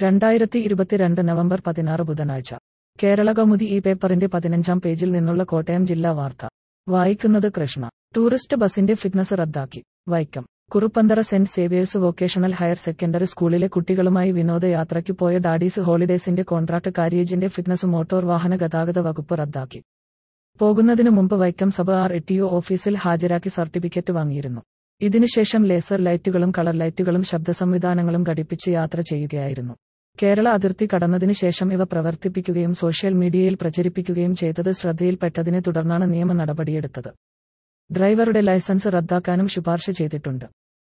രണ്ടായിരത്തി ഇരുപത്തിരണ്ട് നവംബർ പതിനാറ് ബുധനാഴ്ച കേരള കൗമുദി ഈ പേപ്പറിന്റെ പതിനഞ്ചാം പേജിൽ നിന്നുള്ള കോട്ടയം ജില്ലാ വാർത്ത വായിക്കുന്നത് കൃഷ്ണ ടൂറിസ്റ്റ് ബസിന്റെ ഫിറ്റ്നസ് റദ്ദാക്കി Vaikom Kuruppanthara Saint Xavier's vocational higher secondary സ്കൂളിലെ കുട്ടികളുമായി വിനോദയാത്രയ്ക്ക് പോയ ഡാഡീസ് ഹോളിഡേസിന്റെ കോൺട്രാക്ട് കാരിയേജിന്റെ ഫിറ്റ്നസ് മോട്ടോർ വാഹന ഗതാഗത വകുപ്പ് റദ്ദാക്കി പോകുന്നതിനു മുമ്പ് വൈക്കം സബ ആർ എട്ടിഒ ഓഫീസിൽ ഹാജരാക്കി സർട്ടിഫിക്കറ്റ് വാങ്ങിയിരുന്നു ഇതിനുശേഷം ലേസർ ലൈറ്റുകളും കളർ ലൈറ്റുകളും ശബ്ദ സംവിധാനങ്ങളും ഘടിപ്പിച്ച് യാത്ര ചെയ്യുകയായിരുന്നു കേരള അതിർത്തി കടന്നതിനു ശേഷം ഇവ പ്രവർത്തിപ്പിക്കുകയും സോഷ്യൽ മീഡിയയിൽ പ്രചരിപ്പിക്കുകയും ചെയ്തത് ശ്രദ്ധയിൽപ്പെട്ടതിനെ തുടർന്നാണ് നിയമ നടപടിയെടുത്തത് ഡ്രൈവറുടെ ലൈസൻസ് റദ്ദാക്കാനും ശുപാർശ ചെയ്തിട്ടുണ്ട്